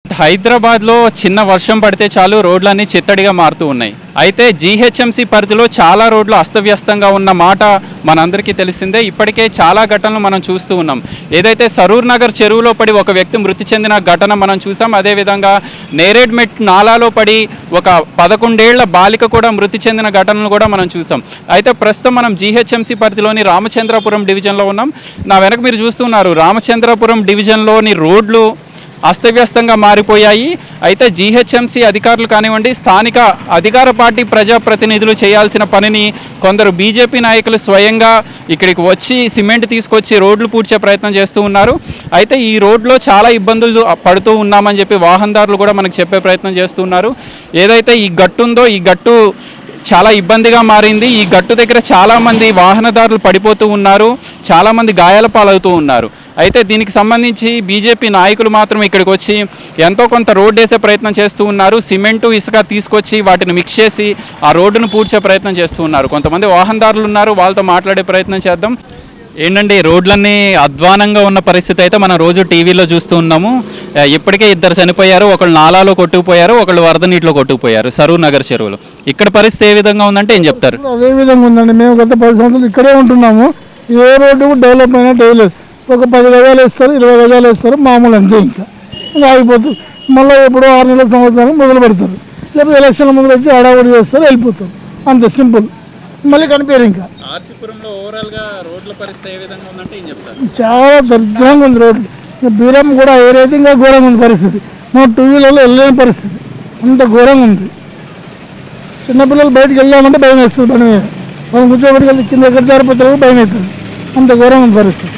హైదరాబాద్లో చిన్న వర్షం పడితే చాలు రోడ్లన్నీ చిత్తడిగా మారుతూ ఉన్నాయి అయితే జీహెచ్ఎంసీ పరిధిలో చాలా రోడ్లు అస్తవ్యస్తంగా ఉన్న మాట మనందరికీ తెలిసిందే ఇప్పటికే చాలా ఘటనలు మనం చూస్తూ ఉన్నాం ఏదైతే సరూర్ నగర్ చెరువులో పడి ఒక వ్యక్తి మృతి చెందిన ఘటన మనం చూసాం అదేవిధంగా నేరేడ్మెట్ నాలాలో పడి ఒక పదకొండేళ్ల బాలిక కూడా మృతి చెందిన ఘటనలు కూడా మనం చూసాం అయితే ప్రస్తుతం మనం జీహెచ్ఎంసీ పరిధిలోని రామచంద్రపురం డివిజన్లో ఉన్నాం నా వెనక మీరు చూస్తున్నారు రామచంద్రపురం డివిజన్లోని రోడ్లు అస్తవ్యస్తంగా మారిపోయాయి అయితే జీహెచ్ఎంసీ అధికారులు కానివ్వండి స్థానిక అధికార పార్టీ ప్రజాప్రతినిధులు చేయాల్సిన పనిని కొందరు బీజేపీ నాయకులు స్వయంగా ఇక్కడికి వచ్చి సిమెంట్ తీసుకొచ్చి రోడ్లు పూడ్చే ప్రయత్నం చేస్తూ ఉన్నారు అయితే ఈ రోడ్లో చాలా ఇబ్బందులు పడుతూ ఉన్నామని చెప్పి వాహనదారులు కూడా మనకు చెప్పే ప్రయత్నం చేస్తున్నారు ఏదైతే ఈ గట్టు ఉందో ఈ గట్టు చాలా ఇబ్బందిగా మారింది ఈ గట్టు దగ్గర చాలా మంది వాహనదారులు పడిపోతూ ఉన్నారు చాలా మంది గాయాల పాలవుతూ ఉన్నారు అయితే దీనికి సంబంధించి బీజేపీ నాయకులు మాత్రం ఇక్కడికి వచ్చి ఎంతో కొంత రోడ్డు వేసే ప్రయత్నం చేస్తూ ఉన్నారు సిమెంటు ఇసుక తీసుకొచ్చి వాటిని మిక్స్ చేసి ఆ రోడ్డును పూడ్చే ప్రయత్నం చేస్తూ ఉన్నారు కొంతమంది వాహనదారులు ఉన్నారు వాళ్ళతో మాట్లాడే ప్రయత్నం చేద్దాం ఏంటండి రోడ్లన్నీ అధ్వానంగా ఉన్న పరిస్థితి అయితే మనం రోజు టీవీలో చూస్తూ ఉన్నాము ఆ, ఇప్పటికే ఇద్దరు చనిపోయారు ఒకళ్ళు నాలాలో కొట్టుకుపోయారు ఒకళ్ళు వరద నీటిలో కొట్టుకుపోయారు సరూర్ నగర్ చెరువులో ఇక్కడ పరిస్థితి ఏ విధంగా ఉందంటే ఏం చెప్తారు ఇప్పుడు అదే విధంగా ఉందండి మేము గత పది సంవత్సరాలు ఇక్కడే ఉంటున్నాము ఏ రోడ్డు కూడా డెవలప్ అయినట్టు వేయలేదు ఒక పది గజాలు వేస్తారు ఇరవై గజాలు వేస్తారు మామూలు అంతే ఇంకా ఇంకా ఆగిపోతుంది మళ్ళీ ఎప్పుడో ఆరు నెలల సంవత్సరాలు మొదలు పెడతారు లేకపోతే ఎలక్షన్ల ముందు వచ్చి హడావుడి చేస్తారు వెళ్ళిపోతారు అంతే సింపుల్ మళ్ళీ కనిపించారు ఇంకా ఆర్సీపురంలో ఓవరాల్గా రోడ్ల పరిస్థితి ఏ విధంగా ఉందంటే ఏం చెప్తారు చాలా దరిద్రంగా ఉంది రోడ్లు ఇంకా బీరం కూడా ఏ రైతు ఇంకా ఘోరంగా ఉంది పరిస్థితి మా టూ వీలర్లో వెళ్ళలేని పరిస్థితి అంత ఘోరంగా ఉంది చిన్నపిల్లలు బయటకు వెళ్ళామంటే భయం వేస్తుంది బండి మీద మనం కూర్చోబెట్టి వెళ్ళి కింద ఎక్కడ జారిపోతారో భయం అవుతుంది అంత ఘోరంగా ఉంది పరిస్థితి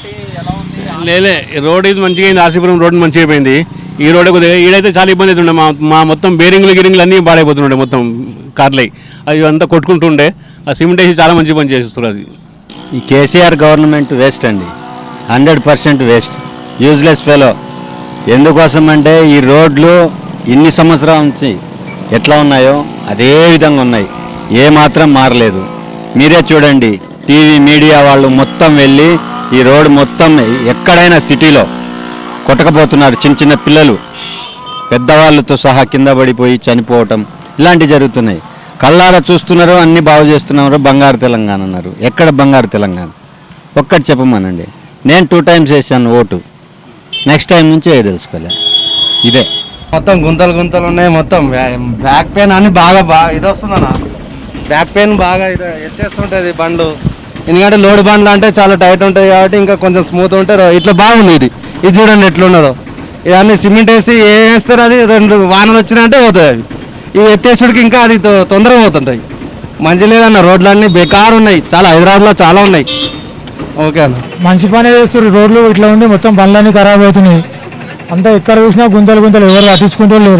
లేలే రోడ్ ఇది మంచిగా అయింది ఆర్సీపురం రోడ్ మంచిగా అయిపోయింది ఈ రోడ్ కొద్దిగా ఈడైతే చాలా ఇబ్బంది అవుతుండే మా మా మొత్తం బేరింగ్లు గిరింగ్లు అన్నీ పాడైపోతుండే మొత్తం కార్లు అవి అంతా కొట్టుకుంటుండే ఆ సిమెంట్ వేసి చాలా మంచి పని చేస్తున్నారు అది ఈ కేసీఆర్ గవర్నమెంట్ వేస్ట్ అండి hundred percent waste useless fellow ఎందుకోసం అంటే ఈ రోడ్లు ఇన్ని సంవత్సరాల నుంచి ఎట్లా ఉన్నాయో అదే విధంగా ఉన్నాయి ఏ మాత్రం మారలేదు మీరే చూడండి టీవీ మీడియా వాళ్ళు మొత్తం వెళ్ళి ఈ రోడ్ మొత్తం ఎక్కడైనా సిటీలో కొట్టకపోతున్నారు చిన్న చిన్న పిల్లలు పెద్దవాళ్ళతో సహా కింద పడిపోయి చనిపోవటం ఇలాంటివి జరుగుతున్నాయి కళ్ళారా చూస్తున్నారు అన్ని బాగు చేస్తున్నారు బంగారు తెలంగాణ అన్నారు ఎక్కడ బంగారు తెలంగాణ ఒక్కటి చెప్పమనండి నేను టూ టైమ్స్ వేసాను ఓటు నెక్స్ట్ టైం నుంచి ఏ తెలుసుకోలే ఇదే మొత్తం గుంతలు గుంతలు ఉన్నాయి మొత్తం బ్యా- బ్యాక్ పెయిన్ అని బాగా బాగా ఇది వస్తుందన్న బ్యాక్ పెయిన్ బాగా ఇది ఎత్తేస్తుంటుంది బండ్లు ఎందుకంటే లోడ్ బండ్లు అంటే చాలా టైట్ ఉంటాయి కాబట్టి ఇంకా కొంచెం స్మూత్ ఉంటే రో- ఇట్లా బాగుంది ఇది ఇది చూడండి ఎట్లున్నదో ఇవన్నీ సిమెంట్ వేసి ఏ వేస్తారు అది రెండు వానలు వచ్చినాయంటే పోతుంది అవి ఇవి ఎత్తేసుడికి ఇంకా అది తొ- తొందరగా పోతుంటాయి మంచి లేదన్న రోడ్లన్నీ బేకార్ ఉన్నాయి చాలా హైదరాబాద్లో చాలా ఉన్నాయి ఓకే అన్న మంచి పని చేస్తారు రోడ్లు ఇట్లా ఉండి మొత్తం బండ్లన్నీ ఖరాబ్ అవుతున్నాయి అంతా ఎక్కడ చూసినా గుంతలు గుంతలు ఎవరు పట్టించుకుంటూ లేరు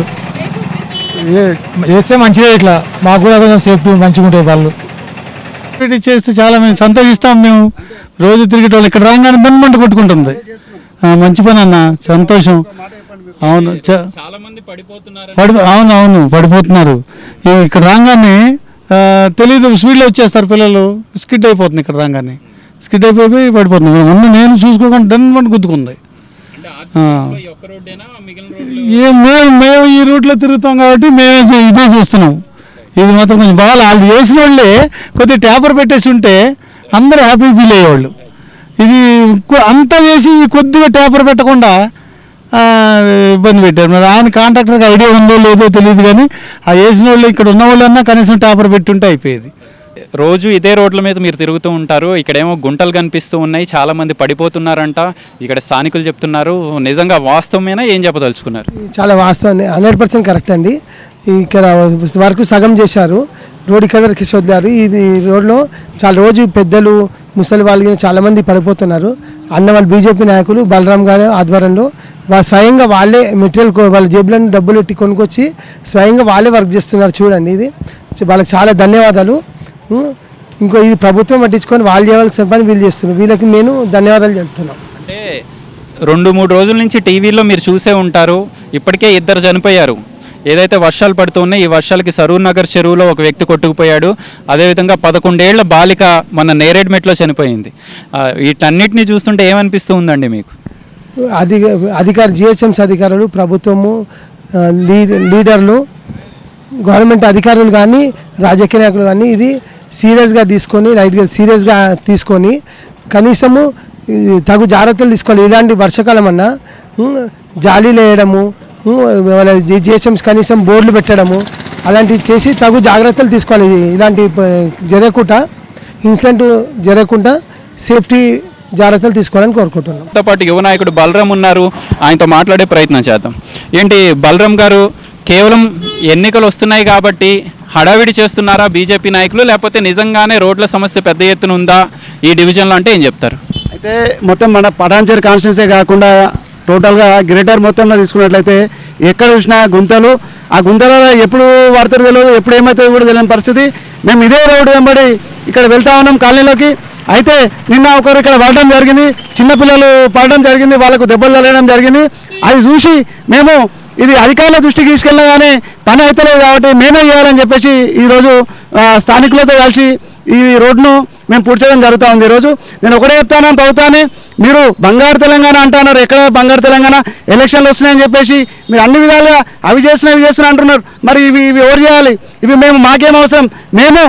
ఏ- వేస్తే మంచిదే ఇట్లా మాకు కూడా కొంచెం సేఫ్టీ మంచిగా ఉంటాయి వాళ్ళు ఇది చేస్తే చాలా మేము సంతోషిస్తాం మేము రోజు తిరిగేటోళ్ళు ఇక్కడ రాగానే బండి మంట కొట్టుకుంటుంది ఆ, మంచి పని అన్న సంతోషం అవును చ- చాలా మంది పడిపోతున్నారు పడి అవును అవును పడిపోతున్నారు ఈ ఇక్కడ రాగానే ఆ, తెలీదు స్పీడ్లో వచ్చేస్తారు పిల్లలు స్కిడ్ అయిపోతుంది ఇక్కడ రాగానే స్కిడ్ అయిపోయి పడిపోతుంది ముందు నేను చూసుకోకుండా డన్ మంట గుద్దుకుంది అంటే ఆ. ఆర్సీపురంలో ఈ ఒక్క రోడ్డేనా మిగిలిన రోడ్లు ఏ మేము మేము ఈ రూట్లో తిరుగుతాం కాబట్టి మేమే చూ- ఇదే చూస్తున్నాం ఇది మాత్రం కొంచెం బాగా వాళ్ళు వేసిన వాళ్ళే కొద్దిగా ట్యాపర్ పెట్టేసి ఉంటే అందరూ హ్యాపీ ఫీల్ అయ్యేవాళ్ళు ఇది కొ- అంతా వేసి కొద్దిగా ట్యాపర్ పెట్టకుండా ఆ, ఇబ్బంది పెట్టారు మరి ఆయన కాంట్రాక్టర్కి ఐడియా ఉందో లేదో తెలియదు కానీ ఆ వేసిన వాళ్ళు ఇక్కడ ఉన్న వాళ్ళన్నా కనీసం ట్యాపర్ పెట్టుంటే అయిపోయేది రోజు ఇదే రోడ్ల మీద మీరు తిరుగుతూ ఉంటారు ఇక్కడేమో గుంటలు కనిపిస్తూ ఉన్నాయి చాలా మంది పడిపోతున్నారంట ఇక్కడ స్థానికులు చెప్తున్నారు నిజంగా వాస్తవమేనా ఏం చెప్పదలుచుకున్నారు చాలా వాస్తవం హండ్రెడ్ పర్సెంట్ కరెక్ట్ అండి ఇక్కడ వరకు సగం చేశారు రోడ్ ఇక్కడ వరకు వదిలారు ఇది రోడ్లో చాలా రోజు పెద్దలు ముసలి వాళ్ళు చాలా మంది పడిపోతున్నారు అన్న వాళ్ళు బీజేపీ నాయకులు బలరాం గారి ఆధ్వర్యంలో వాళ్ళు స్వయంగా వాళ్ళే మెటీరియల్ కొ- వాళ్ళ జేబులను డబ్బులు పెట్టి కొనుక్కొచ్చి స్వయంగా వాళ్ళే వర్క్ చేస్తున్నారు చూడండి ఇది చ- వాళ్ళకి చాలా ధన్యవాదాలు ఉం. ఇంకో ఇది ప్రభుత్వం పట్టించుకొని వాళ్ళు చేయవలసిన పని వీళ్ళు చేస్తున్నారు వీళ్ళకి నేను ధన్యవాదాలు చెప్తున్నాను అంటే రెండు మూడు రోజుల నుంచి టీవీలో మీరు చూసే ఉంటారు ఇప్పటికే ఇద్దరు చనిపోయారు ఏదైతే వర్షాలు పడుతున్నాయి ఈ వర్షాలకి సరూర్ నగర్ చెరువులో ఒక వ్యక్తి కొట్టుకుపోయాడు అదేవిధంగా పదకొండేళ్ల బాలిక మన నేరేడ్మెట్లో చనిపోయింది ఆ, వీటన్నిటిని చూస్తుంటే ఏమనిపిస్తూ ఉందండి మీకు అధిక అధికారి జిహెచ్ఎంసీ అధికారులు ప్రభుత్వము ఆ, లీడ్ లీడర్లు గవర్నమెంట్ అధికారులు కానీ రాజకీయ నాయకులు కానీ ఇది సీరియస్గా తీసుకొని రైట్గా సీరియస్గా తీసుకొని కనీసము ఈ తగు జాగ్రత్తలు తీసుకోవాలి ఇలాంటి వర్షాకాలం అన్నా ఉమ్, జాలీలు వేయడము ఉమ్, వాళ్ళ జిహెచ్ఎంసీ కనీసం బోర్డులు పెట్టడము అలాంటివి చేసి తగు జాగ్రత్తలు తీసుకోవాలి ఇది- ఇలాంటి ప- జరగకుండా ఇన్సిడెంట్ జరగకుండా సేఫ్టీ జాగ్రత్తలు తీసుకోవాలని కోరుకుంటున్నాం తో పాటు యువ నాయకుడు బలరాం ఉన్నారు ఆయనతో మాట్లాడే ప్రయత్నం చేద్దాం ఏంటి బలరాం గారు కేవలం ఎన్నికలు వస్తున్నాయి కాబట్టి హడావిడి చేస్తున్నారా బీజేపీ నాయకులు లేకపోతే నిజంగానే రోడ్ల సమస్య పెద్ద ఎత్తున ఉందా ఈ డివిజన్లో అంటే ఏం చెప్తారు అయితే మొత్తం మన పటాన్చేరు కాన్స్టిట్యూన్సీ కాకుండా టోటల్గా గ్రేటర్ మొత్తంలో తీసుకున్నట్లయితే ఎక్కడ చూసినా గుంతలు ఆ గుంతలలో ఎప్పుడు పడతారు తెలియదు ఎప్పుడు ఏమవుతుందో కూడా తెలియని పరిస్థితి మేము ఇదే రోడ్డు వెంబడి ఇక్కడ వెళ్తా ఉన్నాం కాలనీలోకి అయితే నిన్న ఒకరు ఇక్కడ పడడం జరిగింది చిన్నపిల్లలు పడడం జరిగింది వాళ్ళకు దెబ్బలు తగలడం జరిగింది అది చూసి మేము ఇది అధికారుల దృష్టికి తీసుకెళ్ళగానే పని అవుతలేదు కాబట్టి మేమే చేయాలని చెప్పేసి ఈరోజు ఆ, స్థానికులతో కలిసి ఈ రోడ్ను మేము పూర్తి చేయడం జరుగుతూ ఉంది ఈరోజు నేను ఒకటే చెప్తాను ప్రభుత్వాన్ని మీరు బంగారు తెలంగాణ అంటున్నారు ఎక్కడ బంగారు తెలంగాణ ఎలక్షన్లు వస్తున్నాయని చెప్పేసి మీరు అన్ని విధాలుగా అవి చేస్తున్నా ఇవి చేస్తున్నా అంటున్నారు మరి ఇవి ఇవి ఎవరు చేయాలి ఇవి మేము మాకేం అవసరం మేము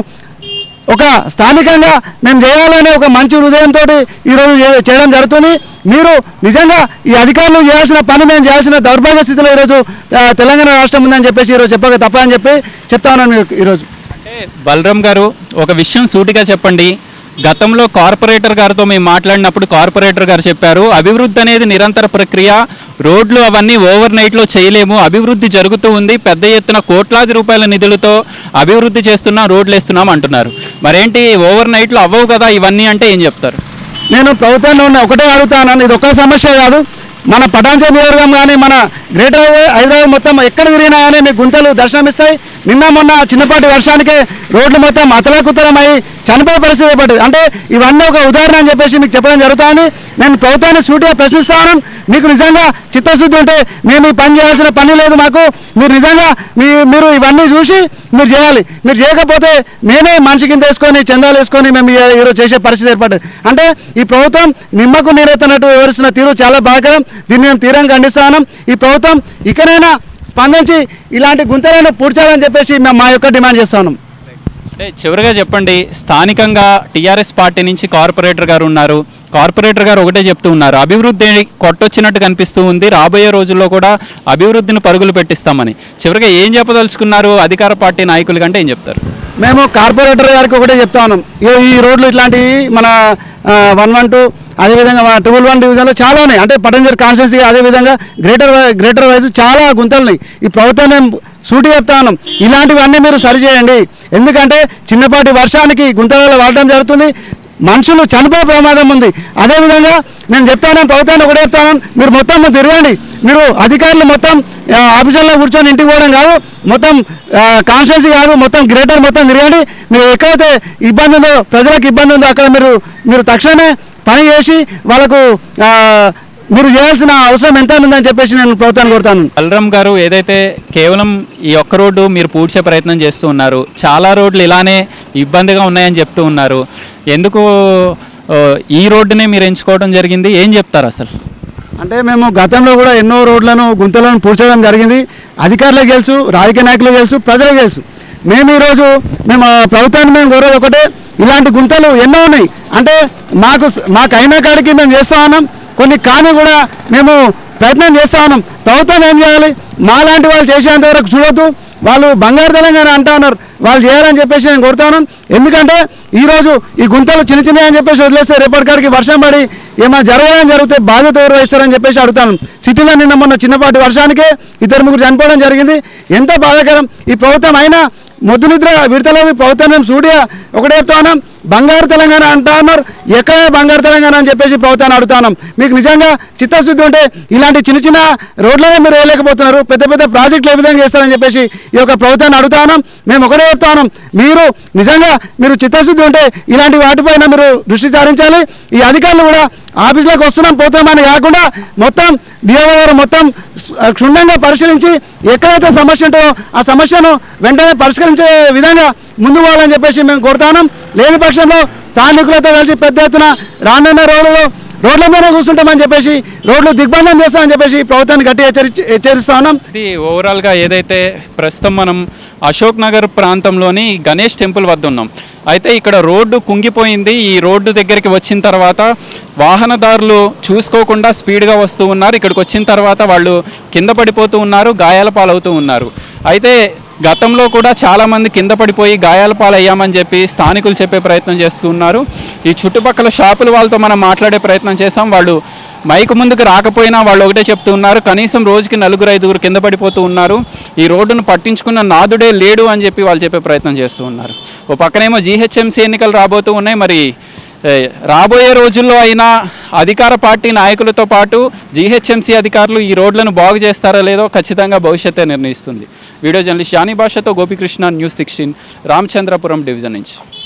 ఒక స్థానికంగా మేము చేయాలనే ఒక మంచి హృదయంతో ఈరోజు చే- చేయడం జరుగుతుంది మీరు నిజంగా ఈ అధికారులు చేయాల్సిన పని మేము చేయాల్సిన దౌర్భాగ్య స్థితిలో ఈరోజు ఆ, తెలంగాణ రాష్ట్రం ఉందని చెప్పేసి ఈరోజు చెప్పక తప్పని చెప్పి చెప్తా ఉన్నాను మీకు ఈరోజు అంటే బలరాం గారు ఒక విషయం సూటిగా చెప్పండి గతంలో కార్పొరేటర్ గారితో మేము మాట్లాడినప్పుడు కార్పొరేటర్ గారు చెప్పారు అభివృద్ధి అనేది నిరంతర ప్రక్రియ రోడ్లు అవన్నీ ఓవర్ నైట్లో చేయలేము అభివృద్ధి జరుగుతూ ఉంది పెద్ద ఎత్తున కోట్లాది రూపాయల నిధులతో అభివృద్ధి చేస్తున్నాం రోడ్లు వేస్తున్నాం అంటున్నారు మరేంటి ఓవర్ నైట్లో అవ్వవు కదా ఇవన్నీ అంటే ఏం చెప్తారు నేను ప్రభుత్వాన్ని ఉన్న ఒకటే అడుగుతాను ఇది ఒక్క సమస్య కాదు మన పటాన్చేరు నియోజకవర్గం కానీ మన గ్రేటర్ హైదరాబాద్ మొత్తం ఎక్కడ తిరిగినా కానీ మీకు గుంతలు దర్శనమిస్తాయి నిన్న మొన్న చిన్నపాటి వర్షానికే రోడ్లు మొత్తం అతలాకుతలమై చనిపోయే పరిస్థితి ఏర్పడింది అంటే ఇవన్నీ ఒక ఉదాహరణ అని చెప్పేసి మీకు చెప్పడం జరుగుతుంది నేను ప్రభుత్వాన్ని సూటిగా ప్రశ్నిస్తాను మీకు నిజంగా చిత్తశుద్ధి ఉంటే మేము ఈ పని చేయాల్సిన పని లేదు మాకు మీరు నిజంగా మీ మీరు ఇవన్నీ చూసి మీరు చేయాలి మీరు చేయకపోతే మేమే మనిషి కింద వేసుకొని చందాలు వేసుకొని మేము ఈ- ఈరోజు చేసే పరిస్థితి ఏర్పడ్డది అంటే ఈ ప్రభుత్వం నిమ్మకు నీరెత్తనట్టు వివరిస్తున్న తీరు చాలా బాధాకరం దీన్ని మేము తీవ్రంగా ఖండిస్తాను ఈ ప్రభుత్వం ఇకనైనా స్పందించి ఇలాంటి గుంతలను పూడ్చాలని చెప్పేసి మేము మా యొక్క డిమాండ్ చేస్తాను అంటే చివరిగా చెప్పండి స్థానికంగా టీఆర్ఎస్ పార్టీ నుంచి కార్పొరేటర్ గారు ఉన్నారు కార్పొరేటర్ గారు ఒకటే చెప్తూ ఉన్నారు అభివృద్ధి కొట్టొచ్చినట్టు కనిపిస్తూ ఉంది రాబోయే రోజుల్లో కూడా అభివృద్ధిని పరుగులు పెట్టిస్తామని చివరిగా ఏం చెప్పదలుచుకున్నారు అధికార పార్టీ నాయకులు కంటే ఏం చెప్తారు మేము కార్పొరేటర్ గారికి ఒకటే చెప్తా ఉన్నాం ఈ- ఈ రోడ్లు ఇట్లాంటివి మన వన్ వన్ టూ అదేవిధంగా మన ట్రిపుల్ వన్ డివిజన్లో చాలా ఉన్నాయి అంటే పటంజర్ కాన్స్టిట్యున్సీ అదేవిధంగా గ్రేటర్ వై- గ్రేటర్ వైజ్ చాలా గుంతలు ఉన్నాయి ఈ ప్రభుత్వం మేము సూటి చెప్తా ఉన్నాం ఇలాంటివన్నీ మీరు సరిచేయండి ఎందుకంటే చిన్నపాటి వర్షానికి గుంతలలో వాడటం జరుగుతుంది మనుషులు చనిపోయే ప్రమాదం ఉంది అదేవిధంగా నేను చెప్తాను ప్రభుత్వాన్ని ఒకటే చెప్తాను మీరు మొత్తం తిరగండి మీరు అధికారులు మొత్తం ఆ, ఆఫీసుల్లో కూర్చొని ఇంటికి పోవడం కాదు మొత్తం కాన్స్టిట్యున్సీ కాదు మొత్తం గ్రేటర్ మొత్తం తిరగండి మీరు ఎక్కడైతే ఇబ్బంది ఉందో ప్రజలకు ఇబ్బంది ఉందో అక్కడ మీరు మీరు తక్షణమే పని చేసి వాళ్ళకు ఆ, మీరు చేయాల్సిన అవసరం ఎంత ఉందని చెప్పేసి నేను ప్రభుత్వాన్ని కోరుతాను బలరాం గారు ఏదైతే కేవలం ఈ ఒక్క రోడ్డు మీరు పూడ్చే ప్రయత్నం చేస్తూ ఉన్నారు చాలా రోడ్లు ఇలానే ఇబ్బందిగా ఉన్నాయని చెప్తూ ఉన్నారు ఎందుకు ఆ, ఈ రోడ్డునే మీరు ఎంచుకోవడం జరిగింది ఏం చెప్తారు అసలు అంటే మేము గతంలో కూడా ఎన్నో రోడ్లను గుంతలను పూడ్చడం జరిగింది అధికారులకు తెలుసు రాజకీయ నాయకులకు తెలుసు ప్రజలకు తెలుసు మేము ఈరోజు మేము ఆ ప్రభుత్వాన్ని మేము కోరేది ఒకటే ఇలాంటి గుంతలు ఎన్నో ఉన్నాయి అంటే మాకు స- మాకు అయిన కాడికి మేము చేస్తా ఉన్నాం కొన్ని కానీ కూడా మేము ప్రయత్నం చేస్తా ఉన్నాం ప్రభుత్వం ఏం చేయాలి మాలాంటి వాళ్ళు చేసేంత వరకు చూడొద్దు వాళ్ళు బంగారు తెలంగాణ అంటా ఉన్నారు వాళ్ళు చేయాలని చెప్పేసి నేను కోరుతా ఉన్నాను ఎందుకంటే ఈరోజు ఈ గుంతలు చిన్న చిన్నవి అని చెప్పేసి వదిలేస్తే రేపటికాడికి వర్షం పడి ఏమైనా జరగడం జరిగితే బాధ్యత ఎవరు వహిస్తారని చెప్పేసి అడుగుతాను సిటీలో నిన్న మొన్న చిన్నపాటి వర్షానికే ఇద్దరు ముగ్గురు చనిపోవడం జరిగింది ఎంత బాధాకరం ఈ ప్రభుత్వం అయినా మొద్దు నిద్ర విడతలేదు ప్రభుత్వం మేము సూటిగా ఒకటే చెప్తా ఉన్నాం బంగారు తెలంగాణ అంటా ఉన్నారు ఎక్కడ బంగారు తెలంగాణ అని చెప్పేసి ప్రభుత్వాన్ని అడుగుతున్నాం మీకు నిజంగా చిత్తశుద్ధి ఉంటే ఇలాంటి చిన్న చిన్న రోడ్లనే మీరు వేయలేకపోతున్నారు పెద్ద పెద్ద ప్రాజెక్టులు ఏ విధంగా చేస్తారని చెప్పేసి ఈ యొక్క ప్రభుత్వాన్ని అడుగుతా ఉన్నాం మేము ఒకటే చెప్తా ఉన్నాం మీరు నిజంగా మీరు చిత్తశుద్ధి ఉంటే ఇలాంటి వాటిపైన మీరు దృష్టి సారించాలి ఈ అధికారులు కూడా ఆఫీసులకు వస్తున్నాం పోతున్నామని కాకుండా మొత్తం డిఓ మొత్తం క్షుణ్ణంగా పరిశీలించి ఎక్కడైతే సమస్య ఉంటుందో ఆ సమస్యను వెంటనే పరిష్కరించే విధంగా ముందు పోవాలని చెప్పేసి మేము కోరుతాం లేని పక్షంలో స్థానికులతో కలిసి పెద్ద ఎత్తున రానున్న రోజుల్లో రోడ్ల మీద కూర్చుంటామని చెప్పేసి రోడ్లు దిగ్బంధం చేస్తామని చెప్పేసి ప్రభుత్వాన్ని గట్టి హెచ్చరి హెచ్చరిస్తా ఉన్నాం ఇది ఓవరాల్గా ఏదైతే ప్రస్తుతం మనం అశోక్ నగర్ ప్రాంతంలోని గణేష్ టెంపుల్ వద్ద ఉన్నాం అయితే ఇక్కడ రోడ్డు కుంగిపోయింది ఈ రోడ్డు దగ్గరికి వచ్చిన తర్వాత వాహనదారులు చూసుకోకుండా స్పీడ్గా వస్తూ ఉన్నారు ఇక్కడికి వచ్చిన తర్వాత వాళ్ళు కింద పడిపోతూ ఉన్నారు గాయాల పాలవుతూ ఉన్నారు అయితే గతంలో కూడా చాలామంది కింద పడిపోయి గాయాల పాలయ్యామని చెప్పి స్థానికులు చెప్పే ప్రయత్నం చేస్తూ ఉన్నారు ఈ చుట్టుపక్కల షాపుల వాళ్ళతో మనం మాట్లాడే ప్రయత్నం చేసాం వాళ్ళు మైకు ముందుకు రాకపోయినా వాళ్ళు ఒకటే చెప్తూ ఉన్నారు కనీసం రోజుకి నలుగురు ఐదుగురు కింద పడిపోతూ ఉన్నారు ఈ రోడ్డును పట్టించుకున్న నాదుడే లేడు అని చెప్పి వాళ్ళు చెప్పే ప్రయత్నం చేస్తూ ఉన్నారు ఓ పక్కనేమో జీహెచ్ఎంసీ ఎన్నికలు రాబోతూ ఉన్నాయి మరి ఏ, రాబోయే రోజుల్లో అయినా అధికార పార్టీ నాయకులతో పాటు జీహెచ్ఎంసీ అధికారులు ఈ రోడ్లను బాగు చేస్తారో లేదో ఖచ్చితంగా భవిష్యత్తే నిర్ణయిస్తుంది వీడియో జర్నలిస్ట్ జానీ భాషతో Gopikrishna news sixteen Ramachandrapuram division నుంచి